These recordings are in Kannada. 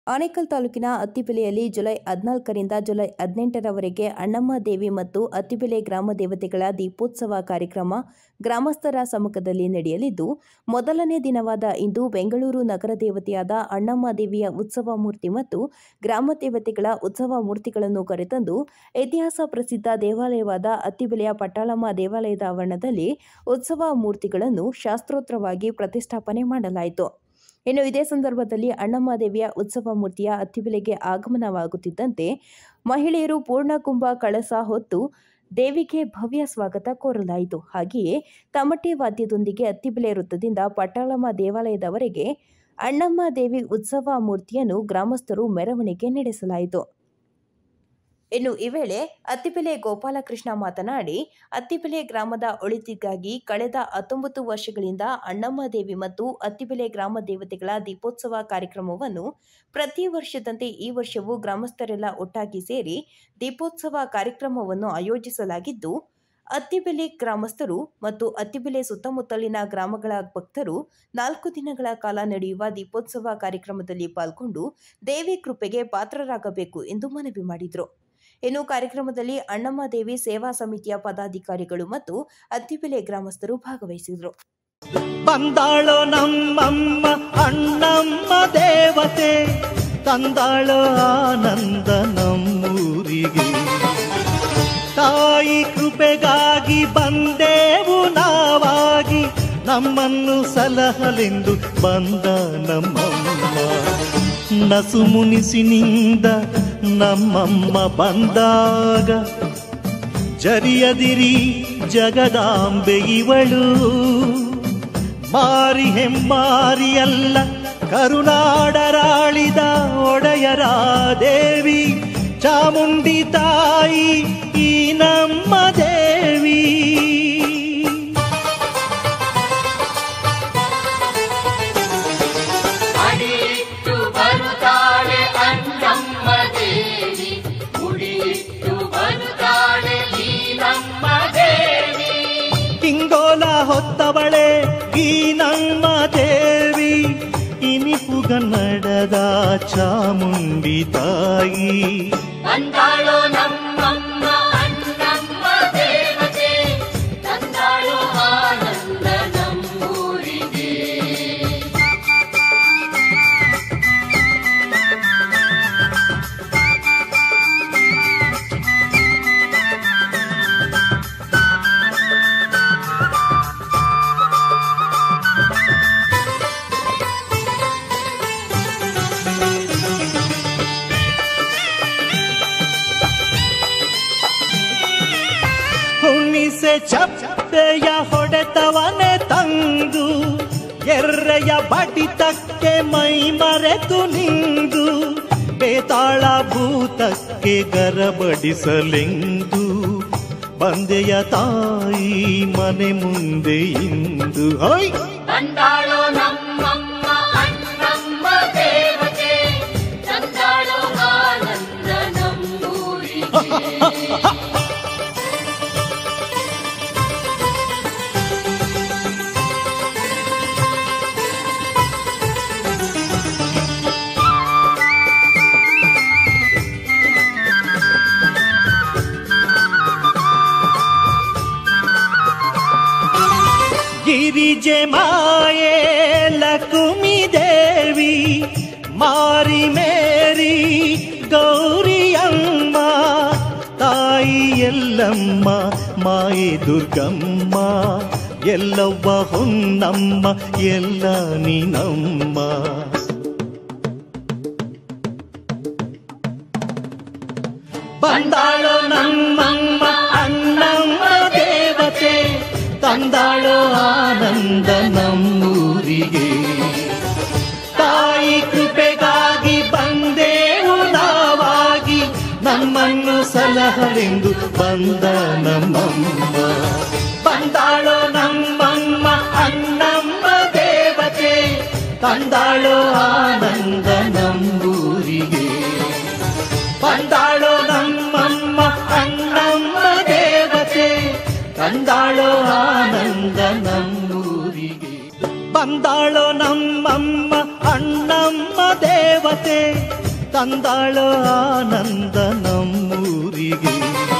ಆನೇಕಲ್ ತಾಲೂಕಿನ ಅತ್ತಿಬೆಲೆಯಲ್ಲಿ ಜುಲೈ ಹದಿನಾಲ್ಕರಿಂದ ಜುಲೈ ಹದಿನೆಂಟರವರೆಗೆ ಅಣ್ಣಮ್ಮ ದೇವಿ ಮತ್ತು ಅತ್ತಿಬೆಲೆ ಗ್ರಾಮ ದೇವತೆಗಳ ದೀಪೋತ್ಸವ ಕಾರ್ಯಕ್ರಮ ಗ್ರಾಮಸ್ಥರ ಸಮ್ಮುಖದಲ್ಲಿ ನಡೆಯಲಿದ್ದು ಮೊದಲನೇ ದಿನವಾದ ಇಂದು ಬೆಂಗಳೂರು ನಗರ ದೇವತೆಯಾದ ಅಣ್ಣಮ್ಮ ದೇವಿಯ ಉತ್ಸವ ಮೂರ್ತಿ ಮತ್ತು ಗ್ರಾಮ ದೇವತೆಗಳ ಉತ್ಸವ ಮೂರ್ತಿಗಳನ್ನು ಕರೆತಂದು ಇತಿಹಾಸ ಪ್ರಸಿದ್ಧ ದೇವಾಲಯವಾದ ಅತ್ತಿಬೆಲೆಯ ಪಟ್ಟಾಳಮ್ಮ ದೇವಾಲಯದ ಆವರಣದಲ್ಲಿ ಉತ್ಸವ ಮೂರ್ತಿಗಳನ್ನು ಶಾಸ್ತ್ರೋತ್ರವಾಗಿ ಪ್ರತಿಷ್ಠಾಪನೆ ಮಾಡಲಾಯಿತು ಇನ್ನು ಇದೇ ಸಂದರ್ಭದಲ್ಲಿ ಅಣ್ಣಮ್ಮ ದೇವಿಯ ಉತ್ಸವ ಮೂರ್ತಿಯ ಅತ್ತಿಬೆಲೆಗೆ ಆಗಮನವಾಗುತ್ತಿದ್ದಂತೆ ಮಹಿಳೆಯರು ಪೂರ್ಣಕುಂಭ ಕಳಸ ಹೊತ್ತು ದೇವಿಗೆ ಭವ್ಯ ಸ್ವಾಗತ ಕೋರಲಾಯಿತು ಹಾಗೆಯೇ ತಮಟೆ ವಾದ್ಯದೊಂದಿಗೆ ಅತ್ತಿಬೆಲೆ ವೃತ್ತದಿಂದ ಪಟ್ಟಾಳಮ್ಮ ದೇವಾಲಯದವರೆಗೆ ಅಣ್ಣಮ್ಮ ದೇವಿ ಉತ್ಸವ ಮೂರ್ತಿಯನ್ನು ಗ್ರಾಮಸ್ಥರು ಮೆರವಣಿಗೆ ನಡೆಸಲಾಯಿತು ಇನ್ನು ಈ ವೇಳೆ ಅತ್ತಿಬೆಲೆ ಗೋಪಾಲಕೃಷ್ಣ ಮಾತನಾಡಿ ಅತ್ತಿಬೆಲೆ ಗ್ರಾಮದ ಒಳಿತಿಗಾಗಿ ಕಳೆದ ಹತ್ತೊಂಬತ್ತು ವರ್ಷಗಳಿಂದ ಅಣ್ಣಮ್ಮ ದೇವಿ ಮತ್ತು ಅತ್ತಿಬೆಲೆ ಗ್ರಾಮ ದೇವತೆಗಳ ದೀಪೋತ್ಸವ ಕಾರ್ಯಕ್ರಮವನ್ನು ಪ್ರತಿ ವರ್ಷದಂತೆ ಈ ವರ್ಷವೂ ಗ್ರಾಮಸ್ಥರೆಲ್ಲ ಒಟ್ಟಾಗಿ ಸೇರಿ ದೀಪೋತ್ಸವ ಕಾರ್ಯಕ್ರಮವನ್ನು ಆಯೋಜಿಸಲಾಗಿದ್ದು ಅತ್ತಿಬೆಲೆ ಗ್ರಾಮಸ್ಥರು ಮತ್ತು ಅತ್ತಿಬೆಲೆ ಸುತ್ತಮುತ್ತಲಿನ ಗ್ರಾಮಗಳ ಭಕ್ತರು ನಾಲ್ಕು ದಿನಗಳ ಕಾಲ ನಡೆಯುವ ದೀಪೋತ್ಸವ ಕಾರ್ಯಕ್ರಮದಲ್ಲಿ ಪಾಲ್ಗೊಂಡು ದೇವಿ ಕೃಪೆಗೆ ಪಾತ್ರರಾಗಬೇಕು ಎಂದು ಮನವಿ ಮಾಡಿದರು ಇನ್ನು ಕಾರ್ಯಕ್ರಮದಲ್ಲಿ ಅಣ್ಣಮ್ಮ ದೇವಿ ಸೇವಾ ಸಮಿತಿಯ ಪದಾಧಿಕಾರಿಗಳು ಮತ್ತು ಅತ್ತಿಬೆಲೆ ಗ್ರಾಮಸ್ಥರು ಭಾಗವಹಿಸಿದರು ಬಂದಾಳೋ ನಮ್ಮಮ್ಮ ಅಣ್ಣಮ್ಮ ದೇವತೆ ತಂದಾಳೋ ಆನಂದ ನಮ್ಮೂರಿಗೆ ತಾಯಿ ಕೃಪೆಗಾಗಿ ಬಂದೆವು ನಾವಾಗಿ ನಮ್ಮನ್ನು ಸಲಹಲೆಂದು ಬಂದ ನಮ್ಮಮ್ಮ ನಸು ಮುನಿಸಿನಿಂದ ನಮ್ಮಮ್ಮ ಬಂದಾಗ ಜರಿಯದಿರಿ ಜಗದಾಂಬೆ ಇವಳು ಮಾರಿ ಹೆಮ್ಮಾರಿಯಲ್ಲ ಕರುನಾಡರಾಳಿದ ಒಡೆಯರ ದೇವಿ ಚಾಮುಂಡಿ ತಾಯಿ ಈ ನಮ್ಮ ದೇವಿ ಅಡಿಯಿಟ್ಟು ಬರುತ್ತಾಳೆ ಅಣ್ಣಮ್ಮ ದೇವಿ ಮುಡಿಯಿಟ್ಟು ಬರುತ್ತಾಳೆ ಈ ನಮ್ಮ ದೇವಿ ಹಿಂಗೋಲ ಹೊತ್ತವಳೆ ಈ ನಮ್ಮ ದೇವಿ ಇನಿಪುಗನ್ನಡದ ಚಾಮುಂಡಿ ತಾಯಿ ಬಂದಾಳೋ ನಮ್ಮಮ್ಮ ಅಣ್ಣಮ್ಮ ದೇವತೆ ತಂದಾಳೋ ಆನಂದ ನಮ್ಮೂರಿಗೆ ಹುಣ್ಣಿಸೆ ಚಪ್ಪೆಯ ಹೊಡೆತವನೆ ತಂದು ಎರ್ರೆಯ ಬಡಿತಕ್ಕೆ ಮೈ ಮರೆತು ನಿಂದು ಬೇತಾಳ ಭೂತಕ್ಕೆ ಗರಬಡಿಸಲೆಂದು ಬಂದೆಯ ತಾಯಿ ಮನೆ ಮುಂದೆ ಇಂದು ಹೊಯ್ ಬಂದಾಳೋ ನಮ್ಮಮ್ಮ ಅಣ್ಣಮ್ಮ ದೇವತೆ ತಂದಾಳೋ ಆನಂದ ನಮ್ಮೂರಿಗೆ ಗಿರಿಜೆ ಮಾಯೆ ಲಕುಮಿ ದೇವಿ ಮಾರಿ ಮೇರಿ ಗೌರಿಯಮ್ಮ ತಾಯಿ ಎಲ್ಲಮ್ಮ ಮಾಯಿ ದುರ್ಗಮ್ಮ ಎಲ್ಲವ್ವ ಹೊನ್ನಮ್ಮ ಎಲ್ಲ ನೀನಮ್ಮ ಬಂದಾಳೋ ನಮ್ಮಮ್ಮ ಅಣ್ಣಮ್ಮ ದೇವತೆ ತಂದಾಳೋ ಆನಂದ ನಮ್ಮೂರಿಗೆ ತಾಯಿ ಕೃಪೆಗಾಗಿ ಬಂದೆವು ನಾವಾಗಿ ನಮ್ಮನ್ನು ಸಲಹಲೆಂದು ಬಂದ ನಮ್ಮಮ್ಮ ಬಂದಾಳೋ ನಮ್ಮಮ್ಮ ಅಣ್ಣಮ್ಮ ದೇವತೆ ತಂದಾಳೋ ಆನಂದ ನಮ್ಮೂರಿಗೆ ಬಂದಾಳೋ ನಮ್ಮಮ್ಮ ಅಣ್ಣಮ್ಮ ದೇವತೆ ತಂದಾಳೋ ಆನಂದ ನಮ್ಮೂರಿಗೆ ಬಂದಾಳೋ ನಮ್ಮಮ್ಮ ಅಣ್ಣಮ್ಮ ದೇವತೆ ತಂದಾಳೋ ಆನಂದ ನಮ್ಮೂರಿಗೆ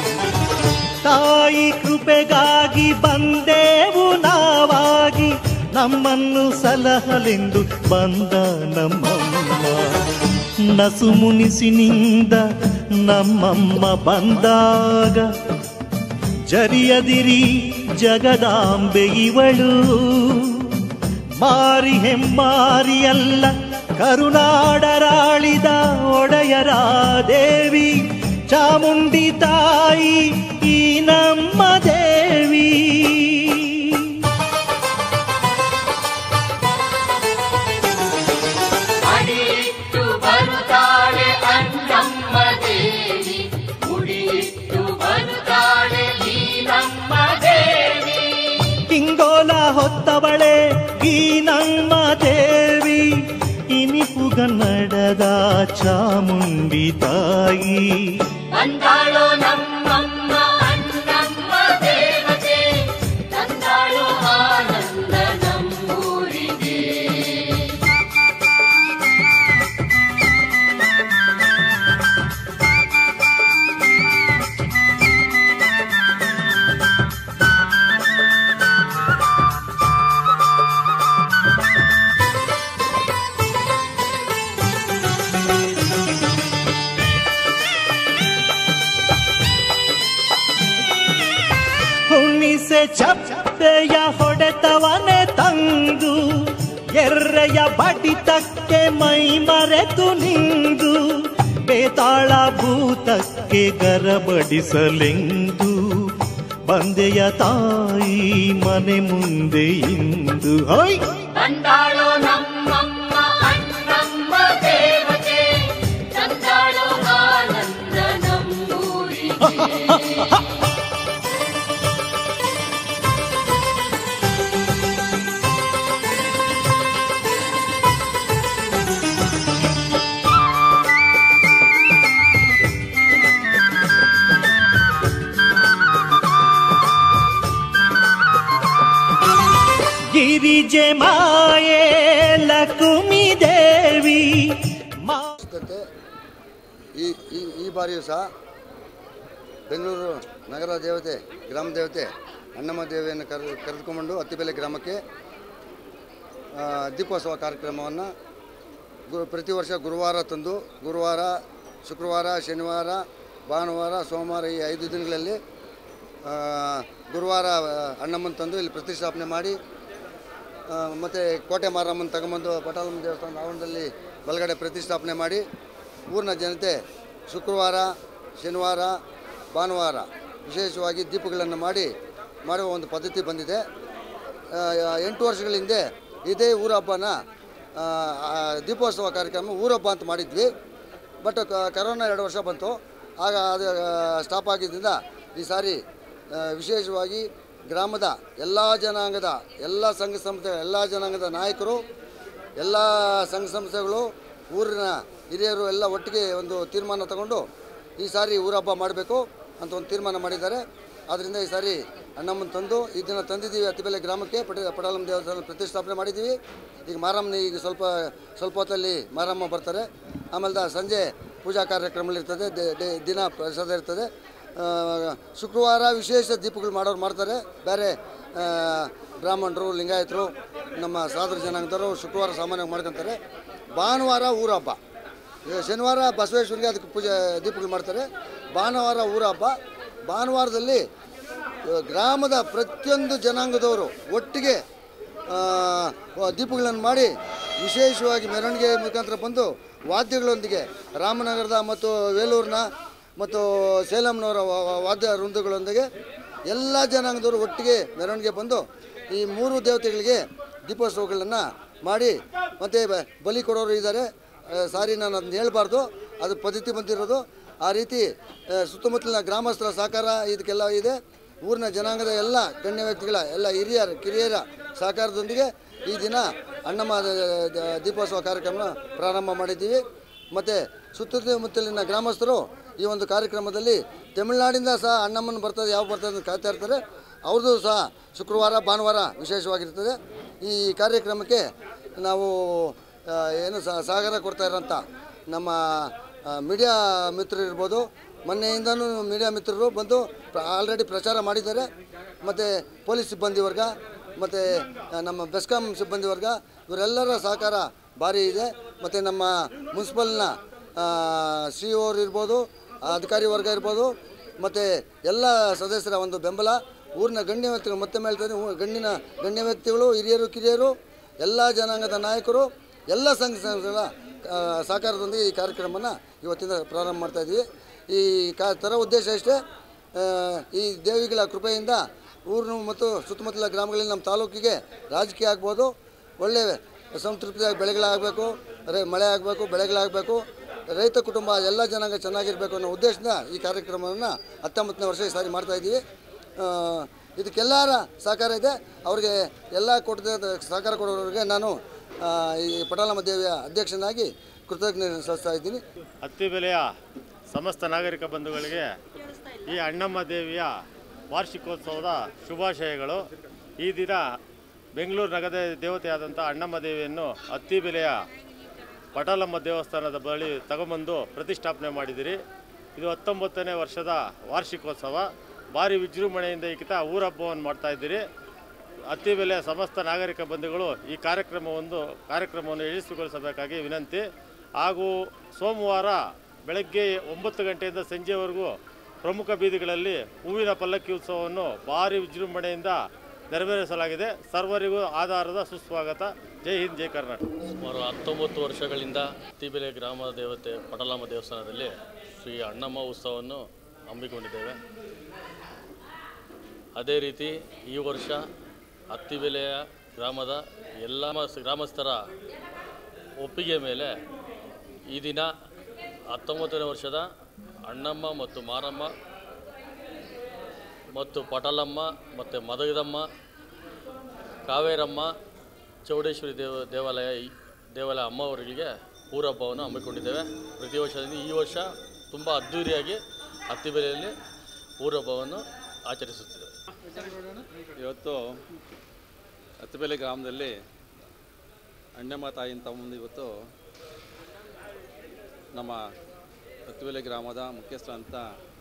ತಾಯಿ ಕೃಪೆಗಾಗಿ ಬಂದೆವು ನಾವಾಗಿ ನಮ್ಮನ್ನು ಸಲಹಲೆಂದು ಬಂದ ನಮ್ಮಮ್ಮ ನಸು ಮುನಿಸಿನಿಂದ ನಮ್ಮಮ್ಮ ಬಂದಾಗ ಜರಿಯದಿರಿ ಜಗದಾಂಬೆ ಇವಳು ಮಾರಿ ಹೆಮ್ಮಾರಿಯಲ್ಲ ಕರುನಾಡರಾಳಿದ ಒಡೆಯರ ದೇವಿ ಚಾಮುಂಡಿ ತಾಯಿ ಈ ನಮ್ಮ ದೇವಿ ಅಡಿಯಿಟ್ಟು ಬರುತ್ತಾಳೆ ಅನ್ನಮ್ಮ ದೇವಿ ಮುಡಿಯಿಟ್ಟು ಬರುತ್ತಾಳೆ ಈ ನಮ್ಮ ದೇವಿ ಹಿಂಗೋಲ ಹೊತ್ತವಳೆ ಈ ನಮ್ಮ ದೇವಿ ಇನಿಪುಗನ್ನಡದ ಚಾಮುಂಡಿ ತಾಯಿ ಬಂದಾಳೋ ನಮ್ಮಮ್ಮ ಅನ್ನಮ್ಮ ದೇವತೆ ತಂದಾಳೋ ಆನಂದ ನಮ್ಮೂರಿಗೆ ಹುಣ್ಣಿಸೆ ಚಪ್ಪೆಯ ಹೊಡೆತವನೆ ತಂದು ಎರ್ರೆಯ ಬಡಿತಕ್ಕೆ ಮೈ ಮರೆತು ನಿಂದು ಬೇತಾಳ ಭೂತಕ್ಕೆ ಗರಬಡಿಸಲೆಂದು ಬಂದೆಯ ತಾಯಿ ಮನೆ ಮುಂದೆ ಇಂದು ಹೊಯ್ ಬಂದಾಳೋ ನಮ್ಮಮ್ಮ ಅನ್ನಮ್ಮ ದೇವತೆ ತಂದಾಳೋ ಆನಂದ ನಮ್ಮೂರಿಗೆ ಗಿರಿಜೆ ಮಾಯೆ ಲಕುಮಿ ದೇವಿ ಮಾ ಜೊತೆ ಈ ಈ ಈ ಬಾರಿಯೂ ಸಹ ಬೆಂಗಳೂರು ನಗರ ದೇವತೆ ಗ್ರಾಮ ದೇವತೆ ಅಣ್ಣಮ್ಮ ದೇವಿಯನ್ನು ಕರೆ ಕರೆದುಕೊಂಡು ಅತ್ತಿಬೆಲೆ ಗ್ರಾಮಕ್ಕೆ ಆ, ದೀಪೋತ್ಸವ ಕಾರ್ಯಕ್ರಮವನ್ನು ಗು ಪ್ರತಿ ವರ್ಷ ಗುರುವಾರ ತಂದು ಗುರುವಾರ ಶುಕ್ರವಾರ ಶನಿವಾರ ಭಾನುವಾರ ಸೋಮವಾರ ಈ ಐದು ದಿನಗಳಲ್ಲಿ ಆ, ಗುರುವಾರ ಆ, ಅಣ್ಣಮ್ಮನ ತಂದು ಇಲ್ಲಿ ಪ್ರತಿಷ್ಠಾಪನೆ ಮಾಡಿ ಮತ್ತು ಕೋಟೆ ಮಾರಮ್ಮನ ತಗೊಂಬಂದು ಪಟಾಲಮ್ಮ ದೇವಸ್ಥಾನದ ಆವರಣದಲ್ಲಿ ಬಲಗಡೆ ಪ್ರತಿಷ್ಠಾಪನೆ ಮಾಡಿ ಊರಿನ ಜನತೆ ಶುಕ್ರವಾರ ಶನಿವಾರ ಭಾನುವಾರ ವಿಶೇಷವಾಗಿ ದೀಪಗಳನ್ನು ಮಾಡಿ ಮಾಡುವ ಒಂದು ಪದ್ಧತಿ ಬಂದಿದೆ ಆ, ಎಂಟು ವರ್ಷಗಳ ಹಿಂದೆ ಇದೇ ಊರ ಹಬ್ಬನ ಆ, ಆ, ದೀಪೋತ್ಸವ ಕಾರ್ಯಕ್ರಮ ಊರಬ್ಬ ಅಂತ ಮಾಡಿದ್ವಿ ಬಟ್ ಕ- ಕರೋನಾ ಎರಡು ವರ್ಷ ಬಂತು ಆಗ ಅದು ಸ್ಟಾಪ್ ಆಗಿದ್ದರಿಂದ ಈ ಸಾರಿ ಆ, ವಿಶೇಷವಾಗಿ ಗ್ರಾಮದ ಎಲ್ಲ ಜನಾಂಗದ ಎಲ್ಲ ಸಂಘ ಸಂಸ್ಥೆ ಎಲ್ಲ ಜನಾಂಗದ ನಾಯಕರು ಎಲ್ಲ ಸಂಘ ಸಂಸ್ಥೆಗಳು ಊರಿನ ಹಿರಿಯರು ಎಲ್ಲ ಒಟ್ಟಿಗೆ ಒಂದು ತೀರ್ಮಾನ ತಗೊಂಡು ಈ ಸಾರಿ ಊರಹಬ್ಬ ಮಾಡಬೇಕು ಅಂತ ಒಂದು ತೀರ್ಮಾನ ಮಾಡಿದ್ದಾರೆ ಆದ್ದರಿಂದ ಈ ಸಾರಿ ಅಣ್ಣಮ್ಮನ ತಂದು ಈ ದಿನ ತಂದಿದ್ದೀವಿ ಅತ್ತಿಬೆಲೆ ಗ್ರಾಮಕ್ಕೆ ಪಟ ಪಟಾಲಮ್ಮ ದೇವಸ್ಥಾನ ಪ್ರತಿಷ್ಠಾಪನೆ ಮಾಡಿದ್ದೀವಿ ಈಗ ಮಾರಮ್ಮನ ಈಗ ಸ್ವಲ್ಪ ಸ್ವಲ್ಪ ಹೊತ್ತಲ್ಲಿ ಮಾರಮ್ಮ ಬರ್ತಾರೆ ಆಮೇಲೆ ದ- ಸಂಜೆ ಪೂಜಾ ಕಾರ್ಯಕ್ರಮಗಳಿರ್ತದೆ ದೆ- ಡೆ- ದಿನ ಪ್ರಸಾದ ಇರ್ತದೆ ಆ, ಶುಕ್ರವಾರ ವಿಶೇಷ ದೀಪಗಳು ಮಾಡೋರು ಮಾಡ್ತಾರೆ ಬೇರೆ ಆ, ಬ್ರಾಹ್ಮಣರು ಲಿಂಗಾಯತರು ನಮ್ಮ ಸಾಧು ಜನಾಂಗದವರು ಶುಕ್ರವಾರ ಸಾಮಾನ್ಯವಾಗಿ ಮಾಡ್ಕೊತಾರೆ ಭಾನುವಾರ ಊರ ಹಬ್ಬ ಈಗ ಶನಿವಾರ ಬಸವೇಶ್ವರಿಗೆ ಅದಕ್ಕೆ ಪೂಜೆ ದೀಪಗಳು ಮಾಡ್ತಾರೆ ಭಾನುವಾರ ಊರ ಹಬ್ಬ ಭಾನುವಾರದಲ್ಲಿ ಆ, ಗ್ರಾಮದ ಪ್ರತಿಯೊಂದು ಜನಾಂಗದವರು ಒಟ್ಟಿಗೆ ಆ, ದೀಪಗಳನ್ನು ಮಾಡಿ ವಿಶೇಷವಾಗಿ ಮೆರವಣಿಗೆ ಮುಖಾಂತರ ಬಂದು ವಾದ್ಯಗಳೊಂದಿಗೆ ರಾಮನಗರದ ಮತ್ತು ವೇಲೂರಿನ ಮತ್ತು ಸೇಲಂನವರ ವಾ- ವಾ- ವಾದ್ಯ ವೃಂದಗಳೊಂದಿಗೆ ಎಲ್ಲ ಜನಾಂಗದವರು ಒಟ್ಟಿಗೆ ಮೆರವಣಿಗೆ ಬಂದು ಈ ಮೂರು ದೇವತೆಗಳಿಗೆ ದೀಪೋತ್ಸವಗಳನ್ನು ಮಾಡಿ ಮತ್ತು ಬ- ಬಲಿ ಕೊಡೋರು ಇದ್ದಾರೆ ಆ, ಸಾರಿ ನಾನು ಅದನ್ನ ಹೇಳ್ಬಾರ್ದು ಅದು ಪದ್ಧತಿ ಬಂದಿರೋದು ಆ ರೀತಿ ಆ, ಸುತ್ತಮುತ್ತಲಿನ ಗ್ರಾಮಸ್ಥರ ಸಹಕಾರ ಇದಕ್ಕೆಲ್ಲ ಇದೆ ಊರಿನ ಜನಾಂಗದ ಎಲ್ಲ ಗಣ್ಯ ವ್ಯಕ್ತಿಗಳ ಎಲ್ಲ ಹಿರಿಯರ ಕಿರಿಯರ ಸಹಕಾರದೊಂದಿಗೆ ಈ ದಿನ ಅಣ್ಣಮ್ಮ ದ- ದ- ದೀಪೋತ್ಸವ ಕಾರ್ಯಕ್ರಮ ಪ್ರಾರಂಭ ಮಾಡಿದ್ದೀವಿ ಮತ್ತು ಸುತ್ತಮುತ್ತಲಿನ ಗ್ರಾಮಸ್ಥರು ಈ ಒಂದು ಕಾರ್ಯಕ್ರಮದಲ್ಲಿ ತಮಿಳುನಾಡಿಂದ ಸಹ ಅಣ್ಣಮ್ಮನ ಬರ್ತದೆ ಯಾವ ಬರ್ತದೆ ಅಂತ ಕಾಯ್ತಾ ಇರ್ತಾರೆ ಅವ್ರದ್ದು ಸಹ ಶುಕ್ರವಾರ ಭಾನುವಾರ ವಿಶೇಷವಾಗಿರ್ತದೆ ಈ ಕಾರ್ಯಕ್ರಮಕ್ಕೆ ನಾವು ಆ, ಏನು ಸಹ ಸಹಕಾರ ಕೊಡ್ತಾ ಇರೋಂಥ ನಮ್ಮ ಮೀಡಿಯಾ ಮಿತ್ರರು ಇರ್ಬೋದು ಮೊನ್ನೆಯಿಂದನೂ ಮೀಡಿಯಾ ಮಿತ್ರರು ಬಂದು ಆಲ್ರೆಡಿ ಪ್ರಚಾರ ಮಾಡಿದ್ದಾರೆ ಮತ್ತು ಪೊಲೀಸ್ ಸಿಬ್ಬಂದಿ ವರ್ಗ ಮತ್ತು ನಮ್ಮ ಬೆಸ್ಕಾಂ ಸಿಬ್ಬಂದಿ ವರ್ಗ ಇವರೆಲ್ಲರ ಸಹಕಾರ ಭಾರಿ ಇದೆ ಮತ್ತು ನಮ್ಮ ಮುನ್ಸಿಪಲ್ನ ಸಿ ಓರ್ ಇರ್ಬೋದು ಅಧಿಕಾರಿ ವರ್ಗ ಇರ್ಬೋದು ಮತ್ತು ಎಲ್ಲ ಸದಸ್ಯರ ಒಂದು ಬೆಂಬಲ ಊರಿನ ಗಣ್ಯ ವ್ಯಕ್ತಿಗಳು ಮತ್ತೆ ಹೇಳ್ತಾರೆ ಊ- ಗಣ್ಯನ ಗಣ್ಯ ವ್ಯಕ್ತಿಗಳು ಹಿರಿಯರು ಕಿರಿಯರು ಎಲ್ಲ ಜನಾಂಗದ ನಾಯಕರು ಎಲ್ಲ ಸಂಘ ಸಂಸ್ಥೆಗಳ ಆ, ಸಹಕಾರದೊಂದಿಗೆ ಈ ಕಾರ್ಯಕ್ರಮನ ಇವತ್ತಿಂದ ಪ್ರಾರಂಭ ಮಾಡ್ತಾ ಇದ್ದೀವಿ ಈ ಕಾ ಥರ ಉದ್ದೇಶ ಇಷ್ಟೇ ಆ, ಈ ದೇವಿಗಳ ಕೃಪೆಯಿಂದ ಊರು ಮತ್ತು ಸುತ್ತಮುತ್ತಲ ಗ್ರಾಮಗಳಲ್ಲಿ ನಮ್ಮ ತಾಲೂಕಿಗೆ ರಾಜಕೀಯ ಆಗ್ಬೋದು ಒಳ್ಳೆಯ ಸಂತೃಪ್ತಿಯಾಗಿ ಬೆಳೆಗಳಾಗಬೇಕು ರೈ ಮಳೆ ಆಗಬೇಕು ಬೆಳೆಗಳಾಗಬೇಕು ರೈತ ಕುಟುಂಬ ಎಲ್ಲ ಜನಾಂಗ ಚೆನ್ನಾಗಿರಬೇಕು ಅನ್ನೋ ಉದ್ದೇಶದಿಂದ ಈ ಕಾರ್ಯಕ್ರಮವನ್ನು ಹತ್ತೊಂಬತ್ತನೇ ವರ್ಷ ಈ ಸಾರಿ ಮಾಡ್ತಾ ಇದ್ದೀವಿ ಆ, ಇದಕ್ಕೆಲ್ಲರ ಸಹಕಾರ ಇದೆ ಅವರಿಗೆ ಎಲ್ಲ ಕೊಟ್ಟಿದ್ದ ಸಹಕಾರ ಕೊಡೋರಿಗೆ ನಾನು ಆ, ಈ ಪಟಾಲಮ್ಮ ದೇವಿಯ ಅಧ್ಯಕ್ಷನಾಗಿ ಕೃತಜ್ಞತೆ ಸಲ್ಲಿಸ್ತಾ ಇದ್ದೀನಿ ಹತ್ತಿ ಬೆಲೆಯ ಸಮಸ್ತ ನಾಗರಿಕ ಬಂಧುಗಳಿಗೆ ಈ ಅಣ್ಣಮ್ಮ ದೇವಿಯ ವಾರ್ಷಿಕೋತ್ಸವದ ಶುಭಾಶಯಗಳು ಈ ದಿನ ಬೆಂಗಳೂರು ನಗರದ ದೇವತೆಯಾದಂಥ ಅಣ್ಣಮ್ಮ ದೇವಿಯನ್ನು ಹತ್ತಿ ಬೆಲೆಯ ಪಟಾಲಮ್ಮ ದೇವಸ್ಥಾನದ ಬಳಿ ತಗೊಂಬಂದು ಪ್ರತಿಷ್ಠಾಪನೆ ಮಾಡಿದಿರಿ ಇದು ಹತ್ತೊಂಬತ್ತನೇ ವರ್ಷದ ವಾರ್ಷಿಕೋತ್ಸವ ಭಾರಿ ವಿಜೃಂಭಣೆಯಿಂದ ಈ ಕಿತ ಊರಹಬ್ಬವನ್ನು ಮಾಡ್ತಾ ಇದ್ದೀರಿ ಅತಿ ಬೆಲೆಯ ಸಮಸ್ತ ನಾಗರಿಕ ಬಂಧುಗಳು ಈ ಕಾರ್ಯಕ್ರಮವೊಂದು ಕಾರ್ಯಕ್ರಮವನ್ನು ಯಶಸ್ವಿಗೊಳಿಸಬೇಕಾಗಿ ವಿನಂತಿ ಹಾಗೂ ಸೋಮವಾರ ಬೆಳಗ್ಗೆ ಒಂಬತ್ತು ಗಂಟೆಯಿಂದ ಸಂಜೆವರೆಗೂ ಪ್ರಮುಖ ಬೀದಿಗಳಲ್ಲಿ ಹೂವಿನ ಪಲ್ಲಕ್ಕಿ ಉತ್ಸವವನ್ನು ಭಾರಿ ವಿಜೃಂಭಣೆಯಿಂದ ನೆರವೇರಿಸಲಾಗಿದೆ ಸರ್ವರಿಗೂ ಆಧಾರದ ಸುಸ್ವಾಗತ ಜೈ ಹಿಂದ್ ಜೈ ಕರ್ನಾಟಕ ಸುಮಾರು ಹತ್ತೊಂಬತ್ತು ವರ್ಷಗಳಿಂದ ತಿಬೆಲೆ ಗ್ರಾಮ ದೇವತೆ ಪಟಲಮ್ಮ ದೇವಸ್ಥಾನದಲ್ಲಿ ಶ್ರೀ ಅಣ್ಣಮ್ಮ ಉತ್ಸವವನ್ನು ಹಮ್ಮಿಕೊಂಡಿದ್ದೇವೆ ಅದೇ ರೀತಿ ಈ ವರ್ಷ ಹತ್ತಿಬೆಲೆಯ ಗ್ರಾಮದ ಎಲ್ಲ ಮ- ಗ್ರಾಮಸ್ಥರ ಒಪ್ಪಿಗೆ ಮೇಲೆ ಈ ದಿನ ಹತ್ತೊಂಬತ್ತನೇ ವರ್ಷದ ಅಣ್ಣಮ್ಮ ಮತ್ತು ಮಾರಮ್ಮ ಮತ್ತು ಪಟಲಮ್ಮ ಮತ್ತು ಮದಗದಮ್ಮ ಕಾವೇರಮ್ಮ ಚೌಡೇಶ್ವರಿ ದೇವ ದೇವಾಲಯ ಈ- ದೇವಾಲಯ ಅಮ್ಮವರಿಗೆ ಊರಹಬ್ಬವನ್ನು ಹಮ್ಮಿಕೊಂಡಿದ್ದೇವೆ ಪ್ರತಿ ವರ್ಷದಿಂದ ಈ ವರ್ಷ ತುಂಬ ಅದ್ಧೂರಿಯಾಗಿ ಹತ್ತಿಬೆಲೆಯಲ್ಲಿ ಊರಹಬ್ಬವನ್ನು ಆಚರಿಸುತ್ತಿದ್ದೇವೆ ಇವತ್ತು ಹತ್ತಿಬೆಲೆ ಗ್ರಾಮದಲ್ಲಿ ಅಣ್ಣಮ್ಮ ತಾಯಿನ ತಗೊಂಡು ಇವತ್ತು ನಮ್ಮ ಹತ್ತಿಬೆಲೆ ಗ್ರಾಮದ ಮುಖ್ಯಸ್ಥ ಅಂತ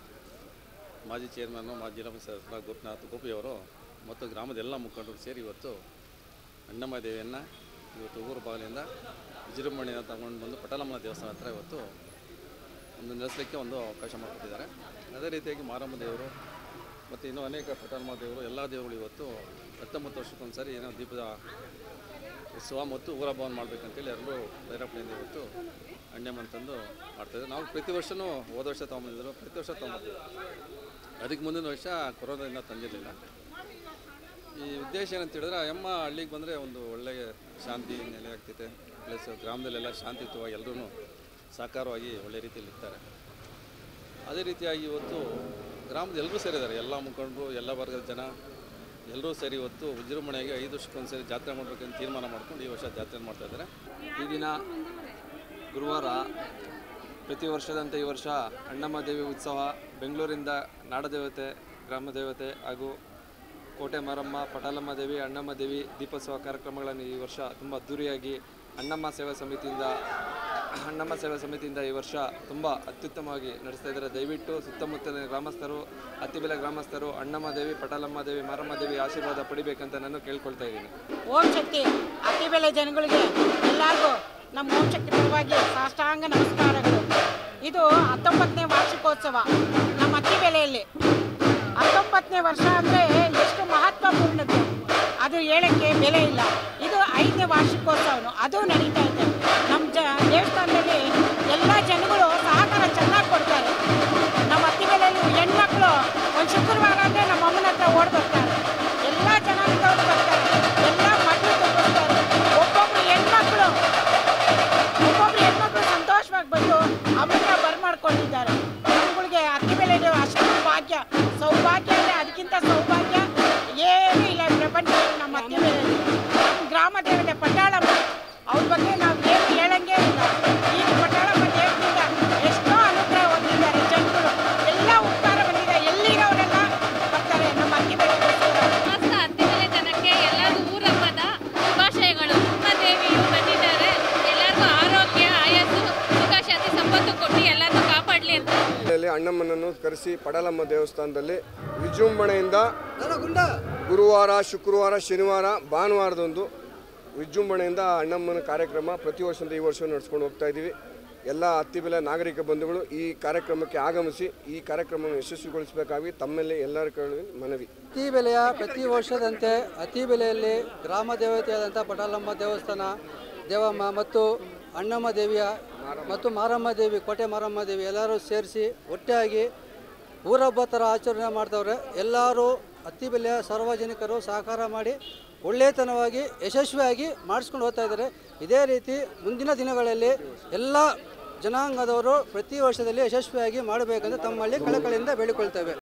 ಮಾಜಿ ಚೇರ್ಮನ್ನು ಮಾಜಿ ಜಿಲ್ಲಾ ಸದಸ್ಯರ ಗೋಪಿನಾಥ್ ಗೋಪಿಯವರು ಮತ್ತು ಗ್ರಾಮದ ಎಲ್ಲ ಮುಖಂಡರು ಸೇರಿ ಇವತ್ತು ಅಣ್ಣಮ್ಮ ದೇವಿಯನ್ನು ಇವತ್ತು ಊರು ಬಾಗಿಲಿಂದ ವಿಜೃಂಭಣೆಯಿಂದ ತಗೊಂಡು ಬಂದು ಪಟಲಮ್ಮನ ದೇವಸ್ಥಾನ ಹತ್ರ ಇವತ್ತು ಒಂದು ನೆಲೆಸಲಿಕ್ಕೆ ಒಂದು ಅವಕಾಶ ಮಾಡಿಕೊಟ್ಟಿದ್ದಾರೆ ಅದೇ ರೀತಿಯಾಗಿ ಮಾರಮ್ಮ ದೇವರು ಮತ್ತು ಇನ್ನೂ ಅನೇಕ ಪಟಲಮ್ಮ ದೇವರು ಎಲ್ಲ ದೇವರುಗಳು ಇವತ್ತು ಹತ್ತೊಂಬತ್ತು ವರ್ಷಕ್ಕೊಂದು ಸಾರಿ ಏನೋ ದೀಪದ ಉತ್ಸವ ಮತ್ತು ಊರಹಬ್ಬವನ್ನು ಮಾಡಬೇಕಂತೇಳಿ ಎಲ್ಲರೂ ಪ್ರೇರೇಪಣೆಯಿಂದ ಇವತ್ತು ಅಣ್ಣಮ್ಮನ ತಂದು ಮಾಡ್ತಾಯಿದ್ರು ನಾವು ಪ್ರತಿ ವರ್ಷವೂ ಹೋದ ವರ್ಷ ತೊಗೊಂಬಂದಿದ್ರು ಪ್ರತಿ ವರ್ಷ ತೊಗೊಂಬರ್ತೀವಿ ಅದಕ್ಕೆ ಮುಂದಿನ ವರ್ಷ ಕೊರೋನಾದಿಂದ ತಂದಿರಲಿಲ್ಲ ಈ ಉದ್ದೇಶ ಏನಂತ ಹೇಳಿದ್ರೆ ಅಮ್ಮ ಹಳ್ಳಿಗೆ ಬಂದರೆ ಒಂದು ಒಳ್ಳೆಯ ಶಾಂತಿ ನೆಲೆ ಆಗ್ತೈತೆ ಪ್ಲಸ್ ಗ್ರಾಮದಲ್ಲೆಲ್ಲ ಶಾಂತಿಯುತವಾಗಿ ಎಲ್ಲರೂ ಸಾಕಾರವಾಗಿ ಒಳ್ಳೆ ರೀತಿಯಲ್ಲಿ ಇರ್ತಾರೆ ಅದೇ ರೀತಿಯಾಗಿ ಇವತ್ತು ಗ್ರಾಮದ ಎಲ್ಲರೂ ಸೇರಿದ್ದಾರೆ ಎಲ್ಲ ಮುಖಂಡರು ಎಲ್ಲ ವರ್ಗದ ಜನ ಎಲ್ಲರೂ ಸೇರಿ ಇವತ್ತು ವಿಜೃಂಭಣೆಯಾಗಿ ಐದು ವರ್ಷಕ್ಕೊಂದು ಸೇರಿ ಜಾತ್ರೆ ಮಾಡಬೇಕಂತ ತೀರ್ಮಾನ ಮಾಡ್ಕೊಂಡು ಈ ವರ್ಷ ಜಾತ್ರೆ ಮಾಡ್ತಾ ಇದ್ದಾರೆ ಈ ದಿನ ಗುರುವಾರ ಪ್ರತಿ ವರ್ಷದಂತೆ ಈ ವರ್ಷ ಅಣ್ಣಮ್ಮ ದೇವಿ ಉತ್ಸವ ಬೆಂಗಳೂರಿಂದ ನಾಡದೇವತೆ ಗ್ರಾಮ ದೇವತೆ ಹಾಗೂ ಕೋಟೆ ಮಾರಮ್ಮ ಪಟಾಲಮ್ಮ ದೇವಿ ಅಣ್ಣಮ್ಮ ದೇವಿ ದೀಪೋತ್ಸವ ಕಾರ್ಯಕ್ರಮಗಳನ್ನು ಈ ವರ್ಷ ತುಂಬ ಅದ್ಧೂರಿಯಾಗಿ ಅಣ್ಣಮ್ಮ ಸೇವಾ ಸಮಿತಿಯಿಂದ ಅಣ್ಣಮ್ಮ ಸೇವಾ ಸಮಿತಿಯಿಂದ ಈ ವರ್ಷ ತುಂಬ ಅತ್ಯುತ್ತಮವಾಗಿ ನಡೆಸ್ತಾ ಇದ್ದಾರೆ ದಯವಿಟ್ಟು ಸುತ್ತಮುತ್ತಲಿನ ಗ್ರಾಮಸ್ಥರು ಅತ್ತಿಬೆಲೆ ಗ್ರಾಮಸ್ಥರು ಅಣ್ಣಮ್ಮ ದೇವಿ ಪಟಾಲಮ್ಮ ದೇವಿ ಮಾರಮ್ಮ ದೇವಿ ಆಶೀರ್ವಾದ ಪಡಿಬೇಕಂತ ನಾನು ಕೇಳ್ಕೊಳ್ತಾ ಇದ್ದೀನಿ ಓಂ ಶಕ್ತಿ ಅತಿ ಬೆಲೆ ಜನಗಳಿಗೆ ಎಲ್ಲರಿಗೂ ನಮ್ಮ ಓಂ ಶಕ್ತಿ ಪರವಾಗಿ ಸಾಷ್ಟಾಂಗ ನಮಸ್ಕಾರಗಳು ಇದು ಹತ್ತೊಂಬತ್ತನೇ ವಾರ್ಷಿಕೋತ್ಸವ ನಮ್ಮ ಅತಿ ಬೆಲೆಯಲ್ಲಿ ಹತ್ತೊಂಬತ್ತನೇ ವರ್ಷ ಅಂದರೆ ಎಷ್ಟು ಮಹತ್ವಪೂರ್ಣದ್ದು ಅದು ಹೇಳಕ್ಕೆ ಬೆಲೆ ಇಲ್ಲ ಇದು ಐದನೇ ವಾರ್ಷಿಕೋತ್ಸವನು ಅದು ನಡೀತಾ ಇದೆ ನಮ್ಮ ಜ ದೇವಸ್ಥಾನದಲ್ಲಿ ಎಲ್ಲ ಜನಗಳು ಸಹಕಾರ ಚೆನ್ನಾಗಿ ಕೊಡ್ತಾರೆ ನಮ್ಮ ಅತಿ ಬೆಲೆಯಲ್ಲಿ ಹೆಣ್ಮಕ್ಳು ಒಂದು ಶುಕ್ರವಾರ ಅಂದರೆ ನಮ್ಮ ಅಮ್ಮನ ಹತ್ರ ಓಡ್ ಬರ್ತಾರೆ ಎಲ್ಲ ಜನಾಂಗದವರು ಬರ್ತಾರೆ ಎಲ್ಲ ಮಕ್ಕಳು ಬರ್ತಾರೆ ಒಬ್ಬೊಬ್ರು ಹೆಣ್ಮಕ್ಳು ಒಬ್ಬೊಬ್ರು ಹೆಣ್ಮಕ್ಳು ಸಂತೋಷವಾಗಿ ಬಂದು ಅಮ್ಮನ ಬರ್ಮಾಡ್ಕೊಂಡಿದ್ದಾರೆ ನಮ್ಗಳಿಗೆ ಅತಿ ಬೆಲೆಗೆ ಅಷ್ಟು ಭಾಗ್ಯ ಸೌಭಾಗ್ಯ ಅಂದರೆ ಅದಕ್ಕಿಂತ ಸೌಭಾಗ್ಯ ಏನೂ ಇಲ್ಲ ಈ ಪ್ರಪಂಚದಲ್ಲಿ ನಮ್ಮ ಅತಿ ಬೆಲೆಯಲ್ಲಿ ನಮ್ಮ ಗ್ರಾಮ ದೇವತೆ ಪಟ್ಟಾಳಮ್ಮ ಅವ್ರ ಬಗ್ಗೆ ನಾವು ಏನು ಹೇಳಂಗೆ ಇಲ್ಲ ಈಗ ಪಟ್ಟಾಳಮ್ಮ ಅಣ್ಣಮ್ಮನನ್ನು ಕರೆಸಿ ಪಡಲಮ್ಮ ದೇವಸ್ಥಾನದಲ್ಲಿ ವಿಜೃಂಭಣೆಯಿಂದ ಗುರುವಾರ ಶುಕ್ರವಾರ ಶನಿವಾರ ಭಾನುವಾರದಂದು ವಿಜೃಂಭಣೆಯಿಂದ ಅಣ್ಣಮ್ಮನ ಕಾರ್ಯಕ್ರಮ ಪ್ರತಿ ವರ್ಷದಿಂದ ಈ ವರ್ಷ ನಡೆಸ್ಕೊಂಡು ಹೋಗ್ತಾ ಇದ್ದೀವಿ ಎಲ್ಲ ಅತ್ತಿಬೆಲೆ ನಾಗರಿಕ ಬಂಧುಗಳು ಈ ಕಾರ್ಯಕ್ರಮಕ್ಕೆ ಆಗಮಿಸಿ ಈ ಕಾರ್ಯಕ್ರಮವನ್ನು ಯಶಸ್ವಿಗೊಳಿಸಬೇಕಾಗಿ ತಮ್ಮಲ್ಲಿ ಎಲ್ಲರ ಕಡೆ ಮನವಿ ಅತಿ ಬೆಲೆಯ ಪ್ರತಿ ವರ್ಷದಂತೆ ಅತಿ ಬೆಲೆಯಲ್ಲಿ ಗ್ರಾಮ ದೇವತೆಯಾದಂಥ ಪಟಾಲಮ್ಮ ದೇವಸ್ಥಾನ ದೇವಮ್ಮ ಮತ್ತು ಅಣ್ಣಮ್ಮ ದೇವಿಯ ಮತ್ತು ಮಾರಮ್ಮ ದೇವಿ ಕೋಟೆ ಮಾರಮ್ಮ ದೇವಿ ಎಲ್ಲರೂ ಸೇರಿಸಿ ಒಟ್ಟಾಗಿ ಊರಹಬ್ಬ ಥರ ಆಚರಣೆ ಮಾಡ್ತವ್ರೆ ಎಲ್ಲರೂ ಅತಿ ಬೆಲೆಯ ಸಾರ್ವಜನಿಕರು ಸಹಕಾರ ಮಾಡಿ ಒಳ್ಳೆಯತನವಾಗಿ ಯಶಸ್ವಿಯಾಗಿ ಮಾಡಿಸ್ಕೊಂಡು ಹೋಗ್ತಾ ಇದ್ದಾರೆ ಇದೇ ರೀತಿ ಮುಂದಿನ ದಿನಗಳಲ್ಲಿ ಎಲ್ಲ ಜನಾಂಗದವರು ಪ್ರತಿ ವರ್ಷದಲ್ಲಿ ಯಶಸ್ವಿಯಾಗಿ ಮಾಡಬೇಕಂತ ತಮ್ಮಲ್ಲಿ ಕಳಕಳಿಯಿಂದ ಬೇಡಿಕೊಳ್ತೇವೆ